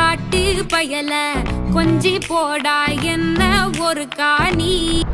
காட்டு பயல கொஞ்சி போடா என்ன ஒரு காணி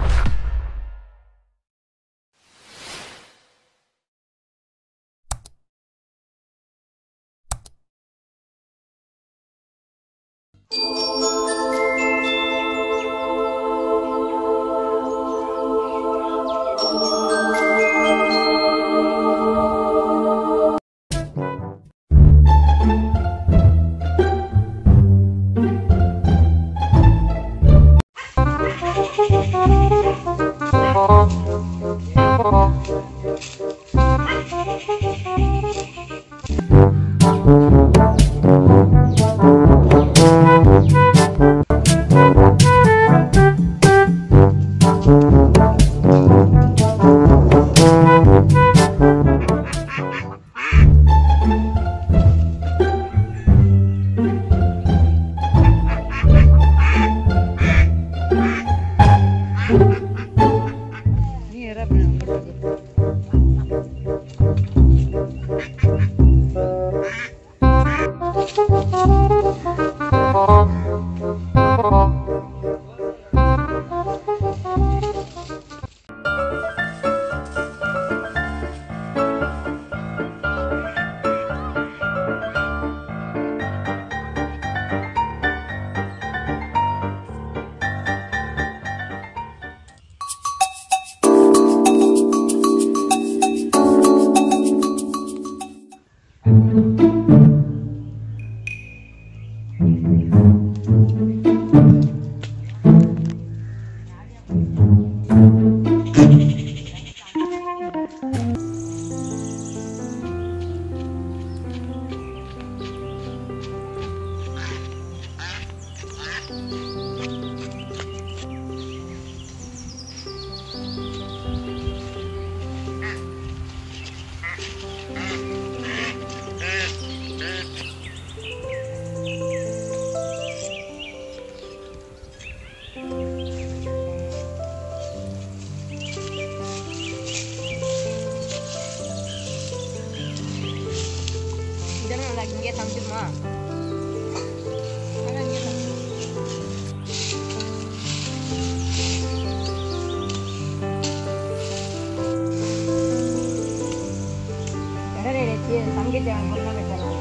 இதெல்லாம் நல்லா இங்கே சமைச்சிருமா சமைக்க தேவை பொருளாக வச்சிடலாம்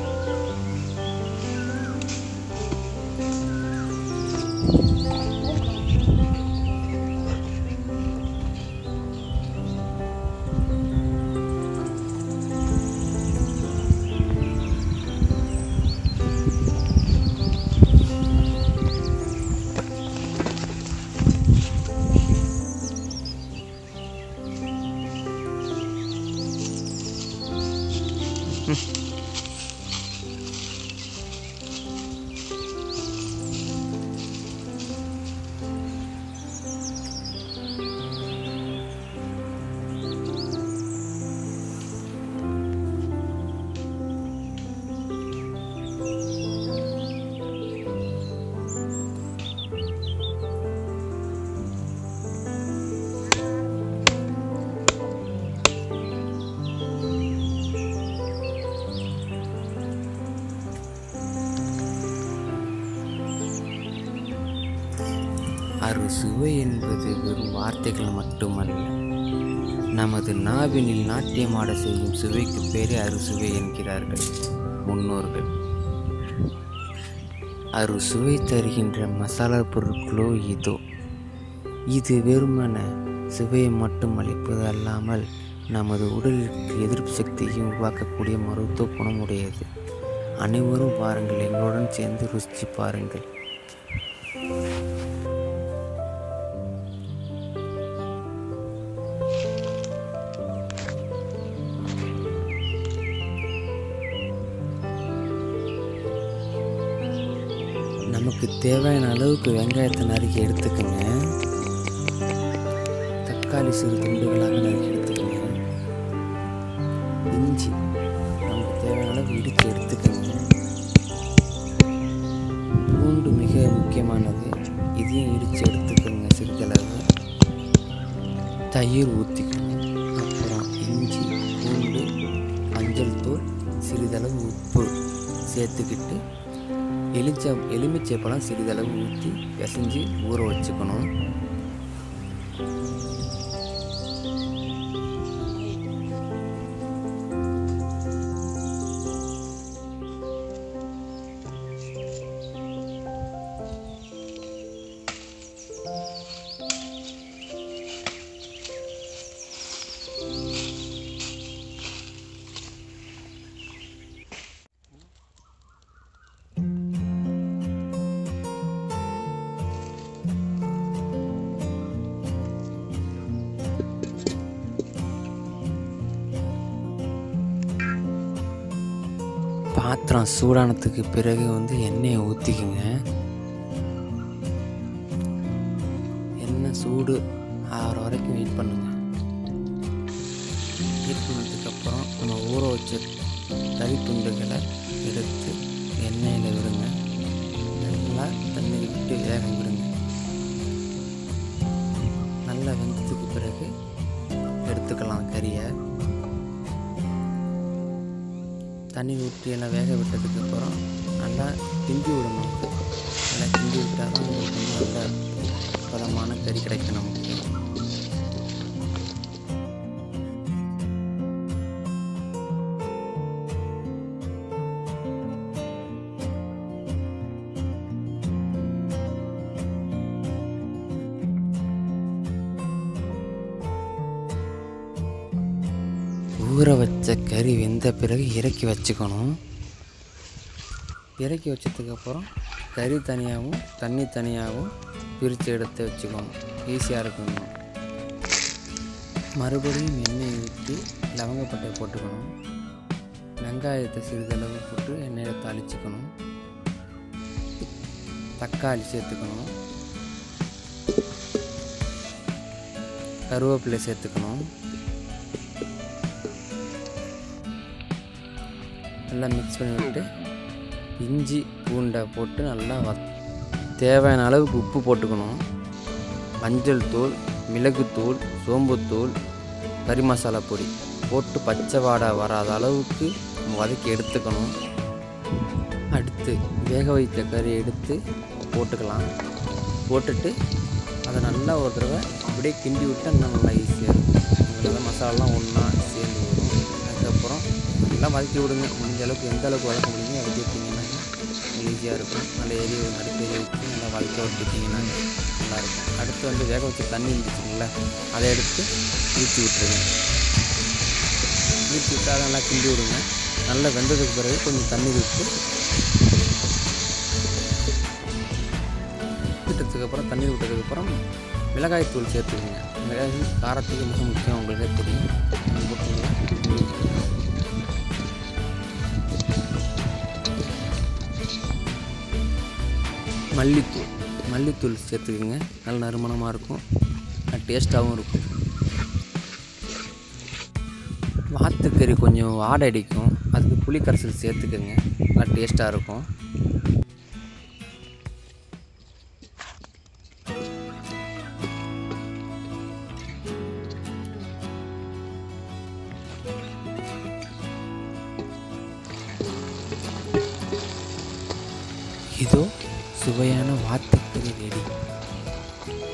அறுசுவை என்பது வெறும் வார்த்தைகள் மட்டுமல்ல நமது நாவினில் நாட்டியமாட செய்யும் சுவைக்கு பேரே அறுசுவை என்கிறார்கள் முன்னோர்கள் அறுசுவை தருகின்ற மசாலா பொருட்களோ இதோ இது வெறுமன சுவையை மட்டும் அளிப்பது அல்லாமல் நமது உடலுக்கு எதிர்ப்பு சக்தியையும் உருவாக்கக்கூடிய மருத்துவ குணம் உடையது அனைவரும் பாருங்கள் எங்களுடன் சேர்ந்து ருசித்து பாருங்கள் நமக்கு தேவையான அளவுக்கு வெங்காயத்தை நறுக்கி எடுத்துக்கோங்க தக்காளி சிறு துண்டுகளாக நறுக்கி எடுத்துக்கோங்க இஞ்சி நமக்கு தேவையான அளவு இடித்து எடுத்துக்கோங்க பூண்டு மிக முக்கியமானது இதையும் இடித்து எடுத்துக்கோங்க சிறிதளவு தயிர் ஊற்றிக்கோங்க அப்புறம் இஞ்சி பூண்டு மஞ்சள் தூள் சிறிதளவு உப்பு சேர்த்துக்கிட்டு எலுமிச்சை எலுமிச்சை பழம் சிறிதளவு ஊற்றி பிசைஞ்சு ஊற வச்சுக்கணும் பாத்திரம் சூடானதுக்கு பிறகு வந்து எண்ணெயை ஊற்றிக்குங்க எண்ணெய் சூடு ஆகிற வரைக்கும் வெயிட் பண்ணுங்க வெயிட் பண்ணதுக்கப்புறம் நம்ம ஊற வச்ச கறி துண்டுகளை எடுத்து எண்ணெயில் விடுங்க நல்லா தண்ணி விட்டு வேக விடுங்க நல்லா வெந்ததுக்கு பிறகு எடுத்துக்கலாம் கறியை தண்ணி ஊற்றி எல்லாம் வேக விட்டதுக்கு அப்புறம் நல்லா கிண்டி விடணும் நல்லா கிண்டி விட்டால் தான் உங்களுக்கு வந்து நல்ல பதமான கறி கிடைக்கும் நமக்கு ஊற வச்ச கறி வெந்த பிறகு இறக்கி வச்சுக்கணும் இறக்கி வச்சதுக்கப்புறம் கறி தனியாகவும் தண்ணி தனியாகவும் பிரித்து எடுத்து வச்சுக்கணும் ஈஸியாக இருக்கணும் மறுபடியும் எண்ணெய் ஊற்றி லவங்கப்பட்டை போட்டுக்கணும் வெங்காயத்தை சிறிதளவு போட்டு எண்ணெயில் தாளிச்சுக்கணும் தக்காளி சேர்த்துக்கணும் கருவேப்பிலை சேர்த்துக்கணும் நல்லா மிக்ஸ் பண்ணி விட்டு இஞ்சி பூண்டை போட்டு நல்லா வ தேவையான அளவுக்கு உப்பு போட்டுக்கணும் மஞ்சள் தூள் மிளகுத்தூள் சோம்புத்தூள் கறி மசாலா பொடி போட்டு பச்சை வாடை வராத அளவுக்கு நம்ம வதக்கி எடுத்துக்கணும் அடுத்து வேக வைத்த கறியை எடுத்து போட்டுக்கலாம் போட்டுட்டு அதை நல்லா ஒரு தடவை அப்படியே கிண்டி விட்டா இன்னும் நல்லா ஈஸியாக இருக்கும் அதில் மசாலாலாம் ஒன்றா சேர்ந்து வரும் அதுக்கப்புறம் நல்லா வதக்கி விடுங்க முடிஞ்ச அளவுக்கு எந்த அளவுக்கு வதக்க முடியுமோ வதக்கிட்டிங்கன்னா ஈஸியாக இருக்கும் நல்லா எரி அடுப்பு எரி வச்சு நல்லா வதக்க விட்டுட்டிங்கன்னா நல்லாயிருக்கும் அடுத்து வந்து வேக வச்சு தண்ணி இருந்துச்சுங்களா அதை எடுத்து ஊற்றி விட்டுருங்க ஊற்றி விட்டு அதை நல்லா கிண்டி விடுங்க நல்லா வெந்ததுக்கு பிறகு கொஞ்சம் தண்ணி விட்டு விட்டதுக்கப்புறம் தண்ணீர் விட்டதுக்கப்புறம் மிளகாய் தூள் சேர்த்துக்கோங்க மிளகாய் தூள் காரத்துக்கு மிக முக்கியம் உங்களுக்கே தெரியும் அது போட்டுங்களா மல்லித்தூள் மல்லித்தூள் சேர்த்துக்குங்க நல்ல நறுமணமாக இருக்கும் டேஸ்ட்டாகவும் இருக்கும் வாத்துக்கறி கொஞ்சம் வாடை அடிக்கும் அதுக்கு புளி கரைசல் சேர்த்துக்கோங்க நல்லா டேஸ்ட்டாக இருக்கும் இதோ சுவையான வாத்துக்கறி ரெடி